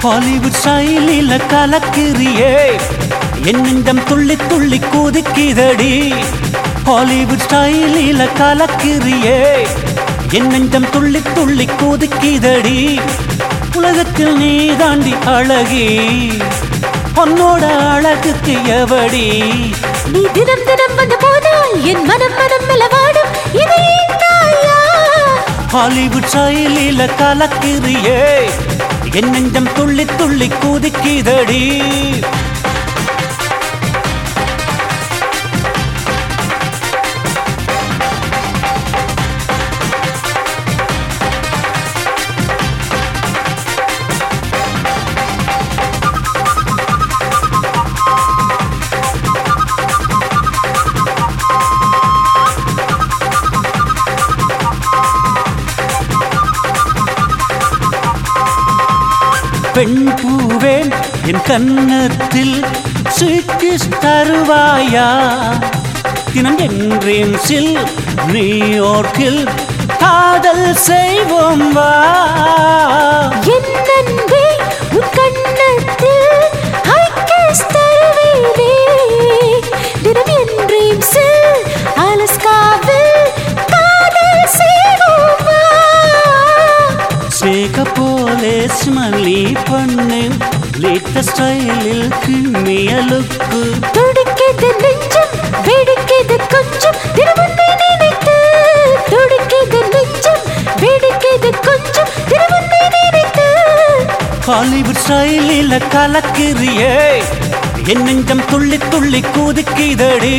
Hollywood ஸ்டைலில கலக்கிறியே என் நெஞ்சம் துள்ளி துள்ளி குதிக்குதடி ஹாலிவுட் ஸ்டைலில கலக்கிறியே என் நெஞ்சம் துள்ளி துள்ளி குதிக்குதடி உலகத்தில் நீ தாண்டி அழகி உன்னோட அழகுக்கு எவடி நீ தினம் தினம் வந்த போதால் என் மனம் மனம் மெலவாடும் இது ஏன் தாயா ஹாலிவுட் ஸ்டைலில கலக்கிறியே என் நெஞ்சம் துள்ளி துள்ளி குதிக்குதடி பெண் பூவேன் என் கன்னத்தில் ஸ்வீட் தருவாயா தினம் என் ட்ரீம்ஸில் நியூயார்க்கில் காதல் செய்வோம் வா என் அன்பே உன் கண்ணத்தில் I kiss தருவேனே தினம் என் dreamsல் அலஸ்காவில் காதல் செய்வோம் வா. ஸ்னேக போலே ஸ்மல்லி பண்ணு லேட்ட ஸ்டைலில் கிண்ணிய லுக்கு துடிக்குது நெஞ்சம் வெடிக்குது கொஞ்சம் தினம் உன்னை நினைத்து துடிக்குது நெஞ்சம் வெடிக்குது கொஞ்சம் தினம் உன்னை நினைத்து ஹாலிவுட் ஸ்டைலில் கலக்கிறியே என் நெஞ்சம் துள்ளி துள்ளி குதிக்குதடி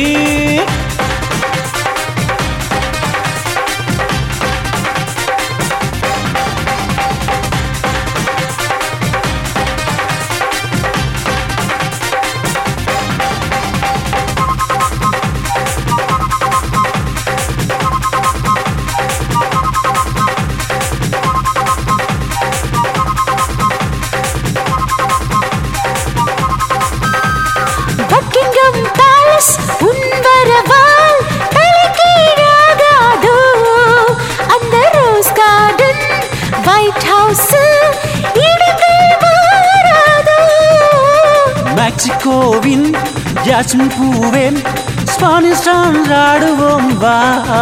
பக்கிங்கம் பேலஸ் உன் வரவால் தலைகீழாகாதோ அந்த ரோஸ் கார்டன் ஒயிட் ஹவுஸ் இடங்கள் மாறாதோ மெக்சிகோவின் ஜாஸ்மின் பூவேன் ஸ்பானிஷ் டான்ஸ் ஆடுவோம் வா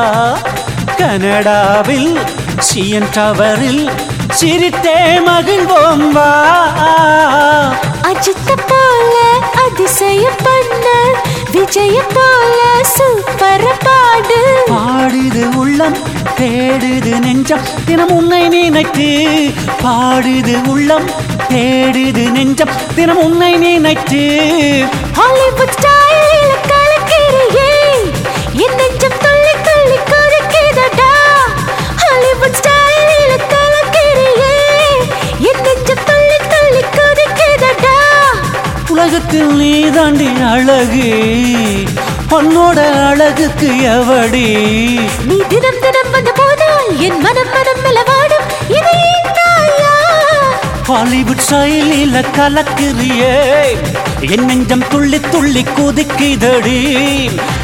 கனடாவில் சிஎன் டவரில் சிரித்தே மகிழ்வோம் வா அஜித்த போல அதிசய பண்ண விஜய போல சூப்பர் பாடு பாடுது உள்ளம் தேடுது நெஞ்சம் தினம் உன்னை நினைத்து பாடுது உள்ளம் தேடுது நெஞ்சம் தினம் உன்னை நினைத்து ஹாலிவுட் ஸ்டைலில் கலக்கிறியே என் நெஞ்சம் துள்ளி துள்ளி குதிக்குதடா ஹாலிவுட் ஸ்டைலில் கலக்கிறியே என் நெஞ்சம் துள்ளி துள்ளி குதிக்குதடா உலகத்தில் நீ தாண்டி அழகு உன்னோட அழகுக்கு எவடி நீ தினம் தினம் வந்த போதால் என் மனம் மனம் மெலவாடும் இது ஏன் தாயா ஹாலிவுட் ஸ்டைலில் கலக்கிறியே என் நெஞ்சம் துள்ளி துள்ளி குதிக்குதடி